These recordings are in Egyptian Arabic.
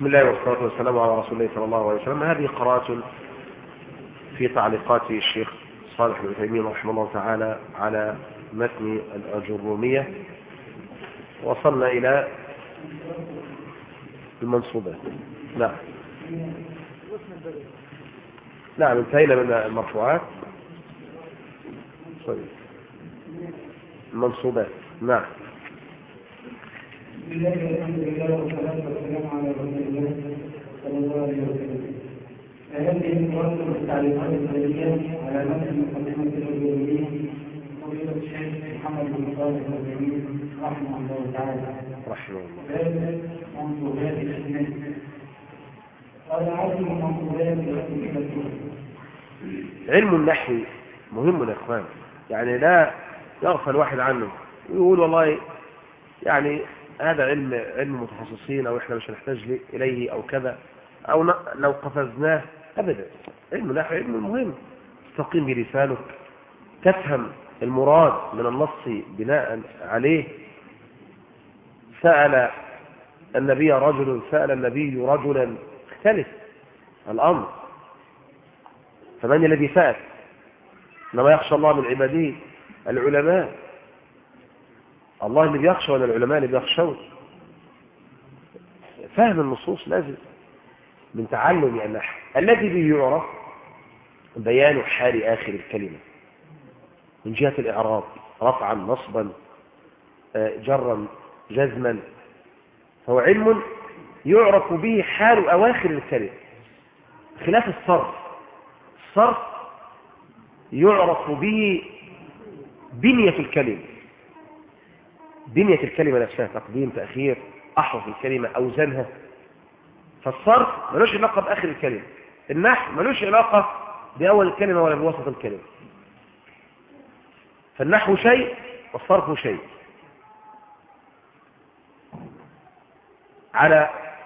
بسم الله والصلاة والسلام على رسول الله صلى الله عليه وسلم هذه قراءة في تعليقات الشيخ صالح بن تيمية رحمه الله تعالى على متن الأجرومية وصلنا إلى المنصوبات نعم نعم انتهينا من المرفوعات طيب المنصوبات نعم بسم الله والحمد لله والصلاة والسلام على رسول الله صلى الله عليه وسلم. هذه المرتبة التعليقات الخارجية على متن مقدمة الأولوية فضيلة الشيخ محمد بن صالح العثيمين رحمه الله تعالى. رحمه الله باب منصوبات الأسماء. قال عدم منصوبات الأسماء علم النحو مهم يا اخوان يعني لا يغفل واحد عنه ويقول والله يعني هذا علم علم متخصصين او احنا مش هنحتاج لي- اليه او كذا او ن- لو قفزناه ابدا علم النحو علم مهم تستقيم بلسانك تفهم المراد من النص بناء عليه سأل النبي رجل سأل النبي رجلا اختلف الأمر فمن الذي سأل إنما يخشى الله من عباده العلماء الله اللي بيخشى ولا العلماء اللي بيخشون فهم النصوص لازم من تعلم النحو الذي به يعرف بيان حال آخر الكلمة من جهة الإعراب رفعا نصبا آه، جرا جزما فهو علم يعرف به حال أواخر الكلمة خلاف الصرف الصرف يعرف به بنية الكلمة بنية الكلمة نفسها تقديم تأخير أحرف الكلمة أوزانها فالصرف ملوش علاقة بآخر الكلمة النحو ملوش علاقة بأول الكلمة ولا بوسط الكلمة فالنحو شيء والصرف شيء على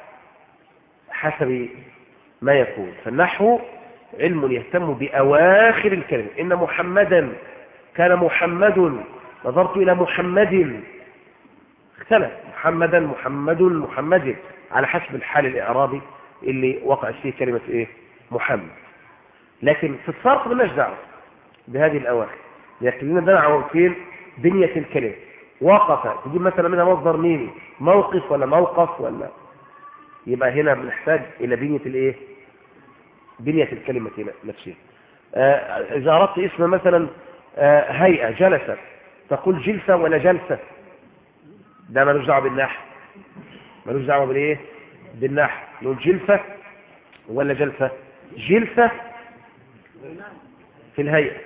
حسب ما يكون فالنحو علم يهتم بأواخر الكلمة إن محمدا كان محمد نظرت إلى محمد اختلف محمدا محمد محمد على حسب الحال الإعرابي اللي وقعت فيه كلمة إيه محمد لكن في الصرف مالناش دعوة بهذه الأواخر لكن لنا دعوة فين بنية الكلمة وقف تجيب مثلا منها مصدر ميمي موقف ولا موقف ولا يبقى هنا بنحتاج إلى بنية الإيه بنية الكلمة نفسها آه، إذا أردت اسم مثلا آه، هيئة جلسة تقول جلسة ولا جلسة ده ملوش دعوة بالنحو ملوش دعوة بالإيه بالنحو نقول جلسة ولا جلسة جلسة في الهيئة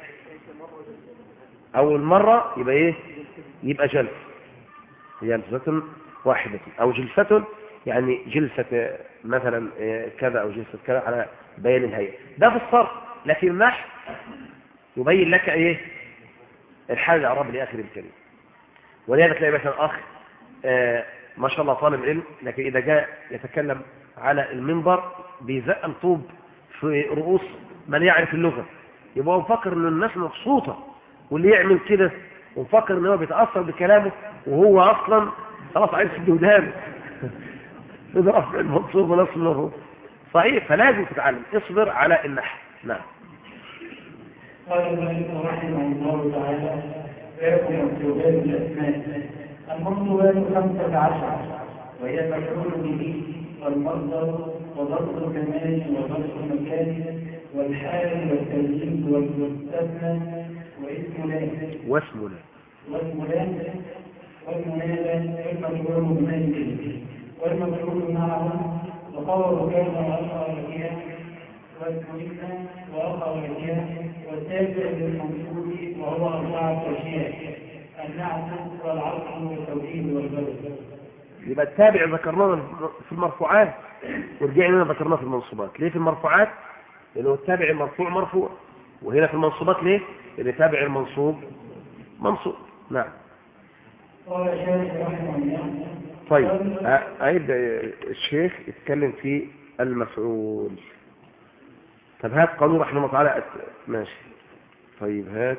أول مرة يبقى إيه يبقى جلسة جلسة واحدة أو جلسة يعني جلسة مثلا آه، كذا أو جلسة كذا على بيان الهيئة ده في الصرف لكن النحو يبين لك إيه الحال الإعرابي لآخر الكلمة ولهذا تلاقي مثلا أخ آه، ما شاء الله طالب علم لكن إذا جاء يتكلم على المنبر بيزقل طوب في رؤوس من يعرف اللغة يبقى هو مفكر ان الناس مبسوطة واللي يعمل كده ومفكر ان هو بيتأثر بكلامه وهو اصلا خلاص عايز في ودانه يضرب المنصوب ونصب له صحيح فلازم تتعلم اصبر على النحو نعم قال المؤلف رحمه الله تعالى باب منصوبات الاسماء المنصوبات خمسة عشر وهي المفعول به والمصدر وضبط الزمان وضبط المكان والحال والتمييز والمستثنى واسم لا واسمنا واسم لا والمنادى والمفعول بمثله والمفعول معه وقول كان وأخواتها والكلمة وأخواتها والتابع للمنصوب وهو أربعة أشياء النعت والعطف والتوحيد والبلد يبقى التابع ذكرناه في المرفوعات ورجعنا هنا ذكرناه في المنصوبات ليه في المرفوعات لأنه التابع المرفوع مرفوع وهنا في المنصوبات ليه لأن تابع المنصوب منصوب نعم قال الشيخ رحمه الله طيب أ- هيبدأ الشيخ يتكلم في المفعول طب هات قانون رحمه الله تعالى أت- ماشي طيب هات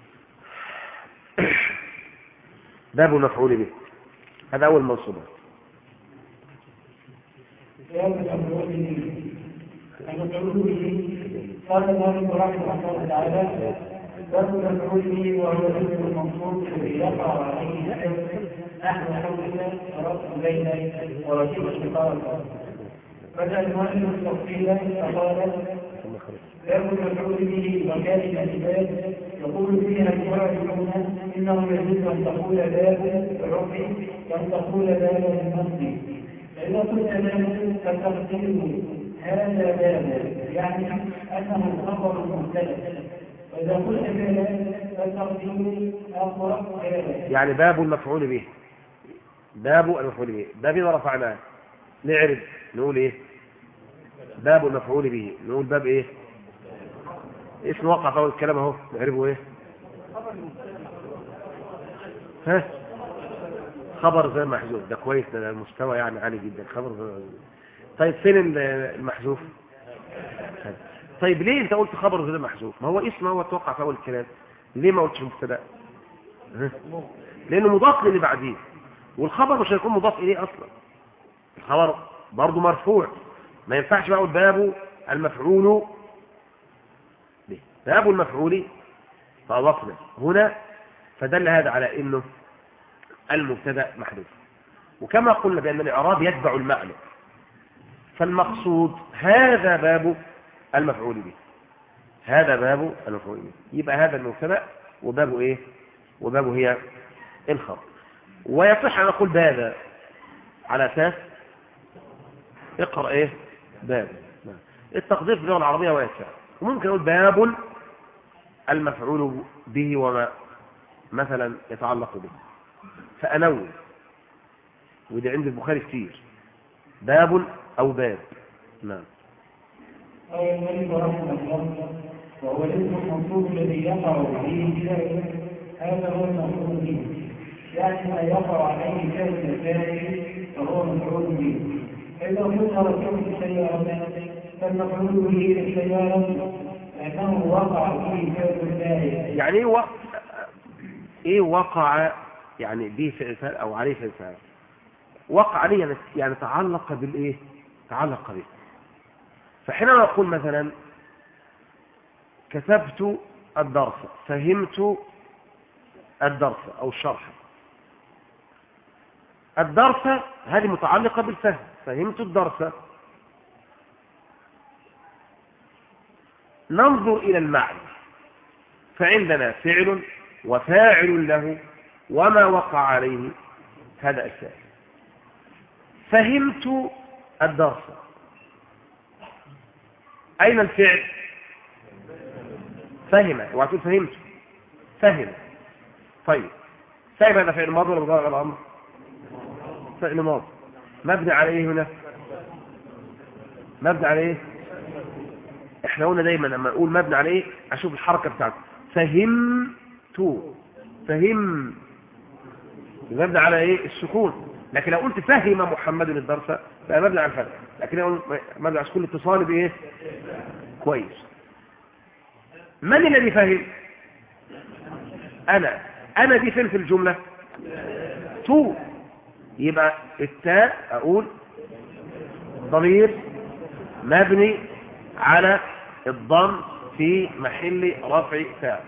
باب المفعول به هذا أول منصوبة باب المفعول به المفعول به قال مالك رحمه الله تعالى باب المفعول به وهو الاسم المنصوب الذي يقع عليه الاسم نحو قولك فرق بين ورشيد الشقاق بدأ المؤلف تفصيلا فقال باب المفعول به وكان الاسباب يقول فيها الشارعون انه يجوز ان تقول باب الرفع وان تقول باب النصب فاذا قلت باب فتقديره هذا باب يعني انه خبر مبتدا واذا قلت باب فتقديره اقرب باب يعني باب المفعول به باب المفعول به باب إذا رفعناه نعرف نقول ايه باب المفعول به نقول باب ايه اسم وقع في اول الكلام اهو نعرفه ايه ها خبر غير محذوف ده كويس ده المستوى يعني عالي جدا خبر غير محذوف طيب فين ال- المحذوف طيب ليه انت قلت خبر غير محذوف ما هو اسم هو توقع في اول الكلام ليه ما قلتش مبتدا ها؟ لانه مضاف للي بعديه والخبر مش هيكون مضاف اليه اصلا الخبر برضه مرفوع ما ينفعش بقى اقول باب المفعول به باب المفعول فاضفنا هنا فدل هذا على انه المبتدا محذوف وكما قلنا بان الاعراب يتبع المعنى فالمقصود هذا باب المفعول به هذا باب المفعول به يبقى هذا المبتدا وبابه ايه وبابه هي الخبر ويصح ان اقول باب على اساس اقرا ايه باب نعم. التقدير في اللغه العربيه واسع وممكن اقول باب المفعول به وما مثلا يتعلق به فانوي وده عند البخاري كتير باب او باب نعم قال الملك رحمه الله وهو الاسم المنصوب الذي يقع عليه فعل هذا هو المفعول به يعني ما يقع عليه فعل الفاعل فهو مفعول به فإذا قلت ركبت سيارة فالمفعول به السيارة لأنه وقع فيه فعل الفاعل يعني ايه وقع ايه وقع يعني به فعل فعل او عليه فعل فعل وقع عليه يعني- يعني تعلق بالايه تعلق به فحينما اقول مثلا كتبت الدرس فهمت الدرس او الشرح الدرس هذه متعلقة بالفهم فهمت الدرس ننظر إلى المعنى فعندنا فعل وفاعل له وما وقع عليه هذا الفعل فهمت الدرس أين الفعل فهم وتقول فهمت فهم طيب فهم هذا فعل ماضي ولا مضارع ولا امر فعل ماضي مبني على ايه هنا مبني على ايه احنا قلنا دايما لما نقول مبني على ايه اشوف الحركه بتاعته فهمت فهم يبقى مبني على ايه السكون لكن لو قلت فهم محمد الدرس بقى مبني على الفتح لكن لو مبني على السكون الاتصال بايه كويس من الذي فهم انا انا دي فين في الجمله تو يبقى التاء اقول ضمير مبني على الضم في محل رفع تاء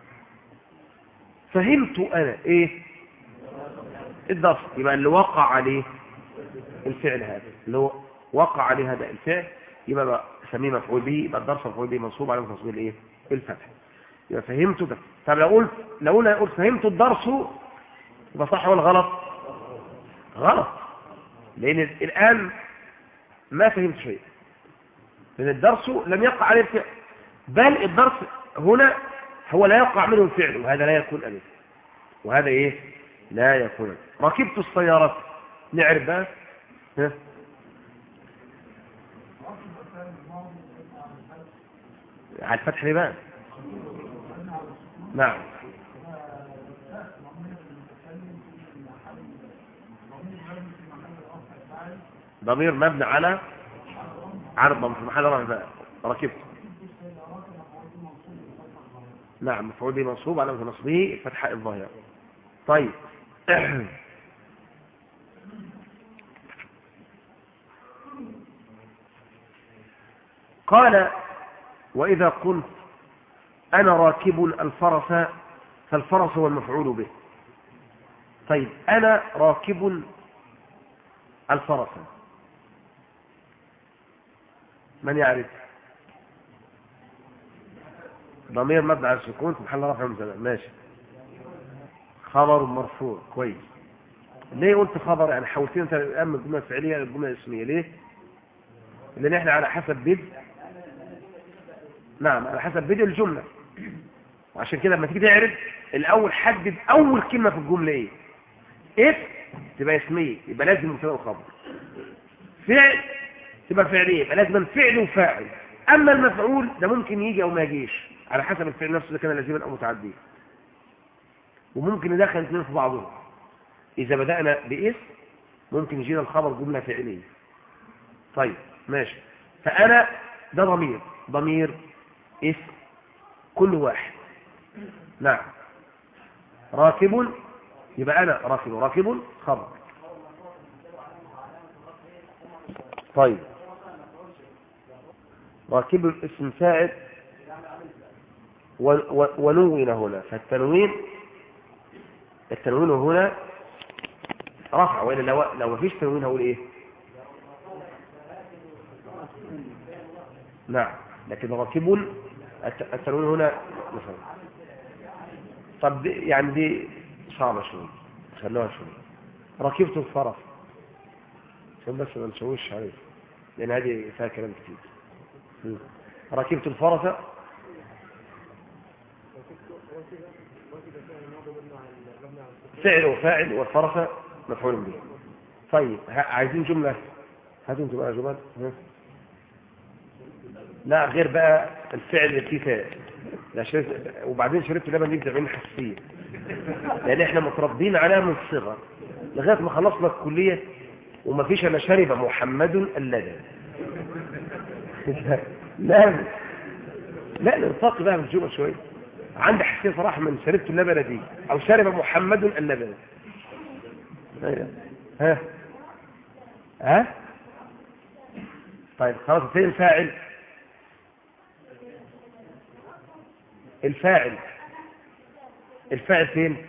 فهمت انا ايه الضرس يبقى اللي وقع عليه الفعل هذا اللي هو وقع عليه هذا الفعل يبقى بقى سميه مفعول به يبقى الضرس مفعول به منصوب على تصوير الايه الفتح يبقى فهمت ده طب لو قلت لو قلنا قلت فهمت الدرس يبقى صح ولا غلط غلط لان الان ما فهمت شيء لان الدرس لم يقع عليه الفعل بل الدرس هنا هو لا يقع منه الفعل وهذا لا يكون ألف وهذا ايه لا يكون ألف. ركبت السيارة نعرف بقى ها؟ على الفتح بقى نعم ضمير مبني على عرضا في محل رفع بقى ركبت نعم مفعول به منصوب على نصبه الفتحاء الظاهرة طيب قال وإذا قلت أنا راكب الفرس فالفرس هو المفعول به طيب أنا راكب الفرس من يعرف ضمير مبنى على السكون في محل رفع مبتدا ماشي خبر مرفوع كويس ليه قلت خبر يعني حولتين انت الان من الجمله الفعليه للجمله الاسميه ليه لان احنا على حسب بدء نعم على حسب بدء الجمله وعشان كده لما تيجي تعرف الاول حدد اول كلمه في الجمله ايه اسم تبقى اسميه يبقى لازم مبتدا وخبر فعل تبقى فعليه يبقى لازم فعل وفاعل اما المفعول ده ممكن يجي او ما يجيش على حسب الفعل نفسه اذا كان لازما او متعديا وممكن ندخل اثنين في بعضهم اذا بدانا باسم ممكن يجينا الخبر جمله فعليه طيب ماشي فانا ده ضمير ضمير اسم كل واحد نعم راكب يبقى انا راكب راكب خبر طيب راكب الاسم فاعل ونون هنا فالتنوين التنوين هنا رفع وإلا لو, لو ما فيش تنوين هقول إيه نعم لكن راكب التنوين هنا مثلا طب دي يعني دي صعبة شوية خلوها شوية ركبت الفرس عشان بس ما نشوش عليه لأن هذه فيها كلام كتير ركبت الفرس فعل وفاعل والفرس مفعول به طيب عايزين جملة هاتوا انتوا بقى جمل لا غير بقى الفعل اللي فيه فاعل لا شربت وبعدين شربت لبن دي بتعمل حساسيه لان احنا متربيين عليها من الصغر لغايه ما خلصنا الكليه وما فيش الا شرب محمد اللبن لا لا نرتقي بقى في الجمل شويه عندي حساسيه صراحه من شربت اللبنه دي او شرب محمد اللبن ها ها طيب خلاص فين الفاعل الفاعل الفاعل فين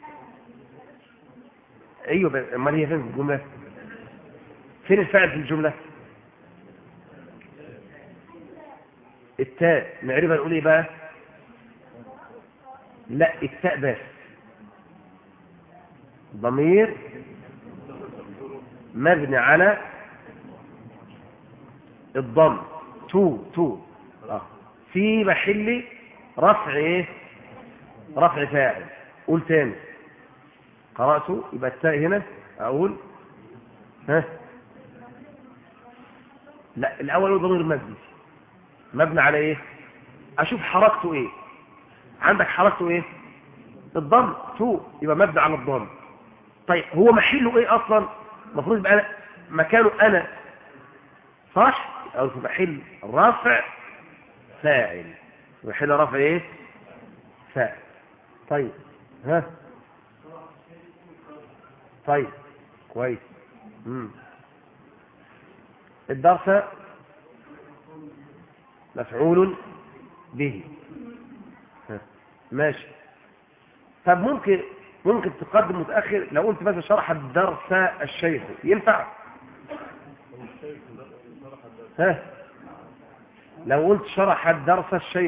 ايوه امال هي فين في الجمله فين الفاعل في الجمله التاء نعرفها نقول ايه بقى لا التاء بس ضمير مبني على الضم تو تو آه. في محل رفع ايه رفع فاعل قول تاني قرأته يبقى التاء هنا اقول ها لا الاول هو ضمير مبني مبني على ايه اشوف حركته ايه عندك حركته ايه الضم تو يبقى مبني على الضم طيب هو محله ايه اصلا المفروض يبقى أنا مكانه انا صح او في محل رفع فاعل في محل رفع ايه فاعل طيب ها طيب كويس مم. الدرس مفعول به ها. ماشي طب ممكن ممكن تقدم متأخر لو قلت مثلا شرح الدرس الشيخ ينفع ها لو قلت شرح الدرس الشيخ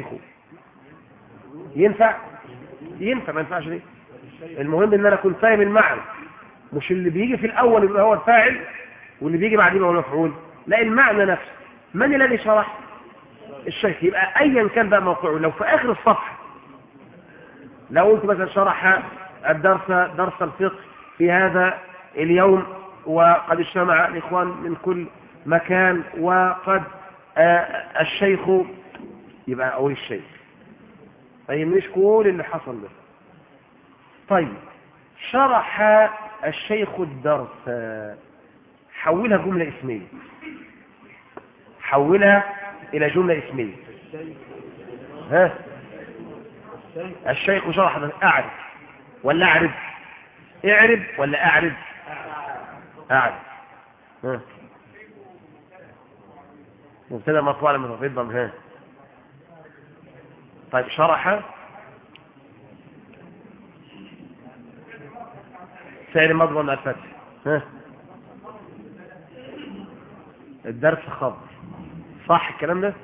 ينفع ينفع ما ينفعش ليه المهم ان انا اكون فاهم المعنى مش اللي بيجي في الاول اللي هو الفاعل واللي بيجي بعدين هو المفعول لا المعنى نفسه من الذي شرح الشيخ يبقى ايا كان بقى موقعه لو في اخر الصفحه لو قلت مثلا شرح الدرس درس الفقه في هذا اليوم وقد اجتمع الإخوان من كل مكان وقد آه الشيخ يبقى أقول الشيخ طيب مش كل اللي حصل ده طيب شرح الشيخ الدرس حولها جملة اسمية حولها إلى جملة اسمية ها الشيخ شرح أعرف ولا أعرف اعرف ولا أعرف أعرف ها مبتدا مرفوع على متفعيل ضم ها طيب شرح فعل مضمون الفتح ها الدرس خبر صح الكلام ده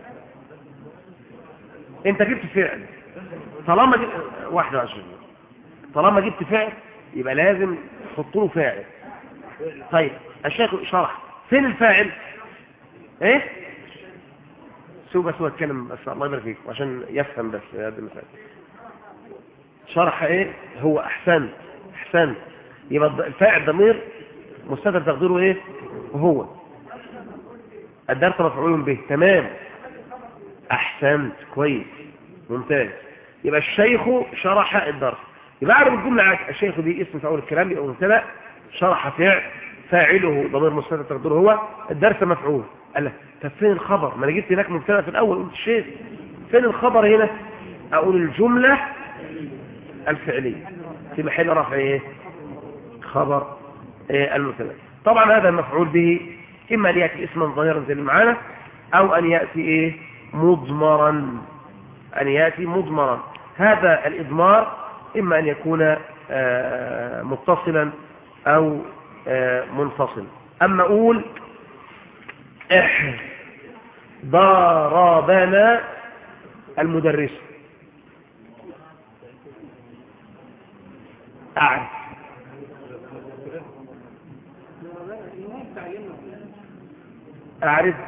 انت جبت فعل طالما جبت واحدة وعشرين طالما جبت فعل يبقى لازم تحط له فاعل طيب الشيخ شرح فين الفاعل ايه سو بس هو اتكلم بس الله يبارك فيك عشان يفهم بس هذا المثال شرح ايه هو احسن احسن يبقى الفاعل ضمير مستتر تقديره ايه هو الدرس مفعول به تمام احسنت كويس ممتاز يبقى الشيخ شرح الدرس يبقى اعرف الجمله عاك الشيخ دي اسم فاول الكلام يبقى مبتدا شرح فعل فاعله ضمير مستتر تقديره هو الدرس مفعول قال لك طب فين الخبر ما انا جبت هناك مبتدا في الاول قلت الشيخ فين الخبر هنا اقول الجمله الفعليه في محل رفع ايه خبر إيه المبتدا طبعا هذا المفعول به اما ان ياتي اسما ظاهرا زي اللي معانا او ان ياتي ايه مضمرا ان ياتي مضمرا هذا الاضمار اما ان يكون آه متصلا او آه منفصل اما اقول ضربنا المدرس أعرف أعرف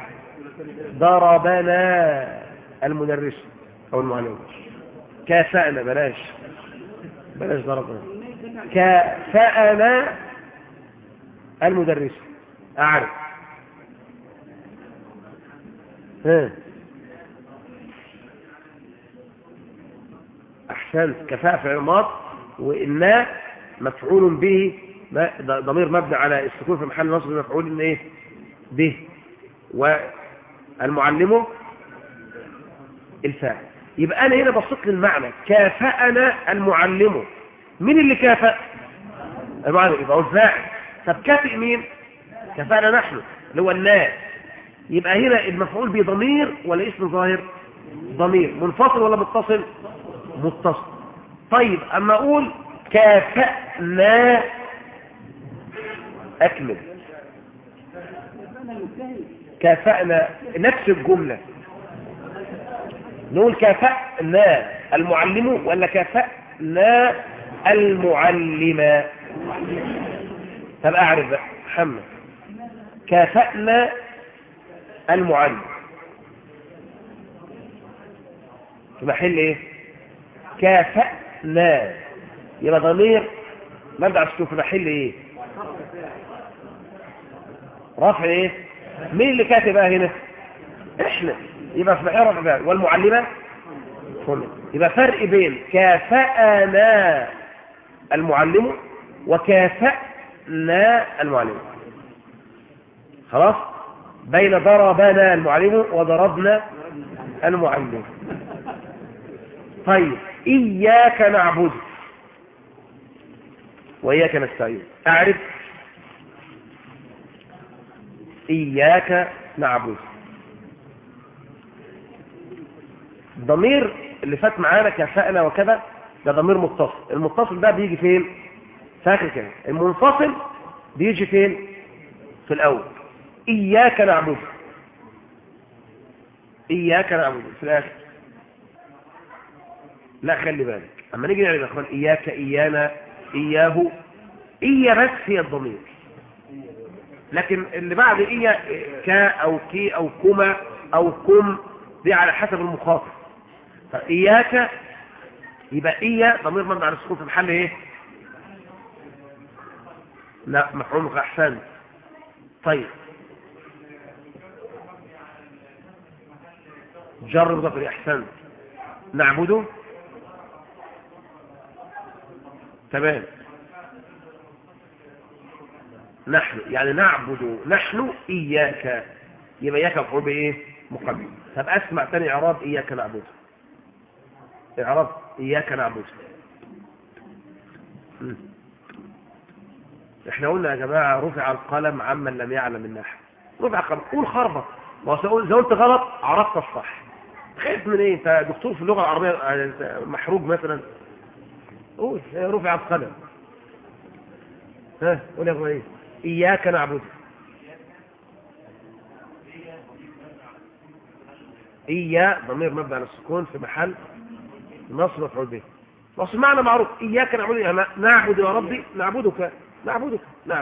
ضربنا المدرس أو المعلم كافأنا بلاش بلاش ضربنا كافأنا المدرس أعرف ها أحسنت كفاءة في عماط وإنا مفعول به ضمير مبني على السكون في محل نصب مفعول إن إيه به والمعلمه الفاعل يبقى أنا هنا بصيت للمعنى كافأنا المعلم مين اللي كافأ المعلم يبقى هو الفاعل طب كافئ مين كفأنا نحن اللي هو الناس يبقى هنا المفعول به ضمير ولا اسم ظاهر ضمير منفصل ولا متصل متصل طيب اما اقول كافأنا اكمل كافأنا نفس الجملة نقول كافأنا المعلم ولا كافأنا المعلم طب اعرف بقى محمد كافأنا المعلم في محل ايه كافأنا يبقى ضمير مبدأ السكون في محل ايه رفع ايه مين اللي كاتب بقى هنا احنا يبقى في محل رفع بقى والمعلمة هم يبقى فرق بين كافأنا المعلم وكافأنا المعلم خلاص بين ضربنا المعلم وضربنا المعلم طيب إياك نعبد وإياك نستعين أعرف إياك نعبد الضمير اللي فات معانا كفأنا وكذا ده ضمير متصل المتصل ده بيجي فين فاكر كده المنفصل بيجي فين في الأول إياك نعبد إياك نعبد في الآخر لا خلي بالك أما نيجي نعرف يا أخوان إياك إيانا إياه إيا بس هي الضمير لكن اللي بعد إيا كا أو كي أو كما أو كم دي على حسب المخاطب فإياك يبقى إيا ضمير مبني على السكون في محل إيه لا مفعول أحسن طيب جر مضاف احسن نعبده تمام نحن يعني نعبد نحن إياك يبقى إياك مفعول بإيه مقدم طب أسمع تاني إعراب إياك نعبد إعراب إياك نعبد احنا قلنا يا جماعة رفع القلم عمن لم يعلم النحو رفع القلم قول خربط ما هو سأقول- إذا قلت غلط عرفت الصح خايف من ايه انت دكتور في اللغه العربيه آه، محروق مثلا قول آه، رفع القلم ها قول يا ابو ايه اياك نعبد إيا ضمير مبني على السكون في محل نصب مفعول به نصب معنى معروف إياك نعبد يعني نعبد يا ربي نعبدك نعبدك نعم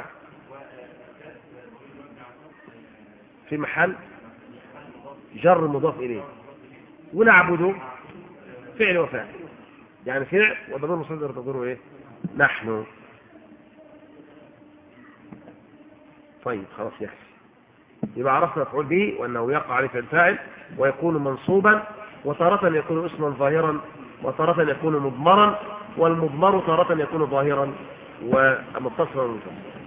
في محل جر مضاف إليه ونعبده فعل وفاعل يعني فعل وضمير مصدر تقديره ايه نحن طيب خلاص يكفي يبقى عرفنا مفعول به وانه يقع عليه فعل فاعل ويكون منصوبا وتارة يكون اسما ظاهرا وتارة يكون مضمرا والمضمر تارة يكون ظاهرا ومتصلا ومنفصلا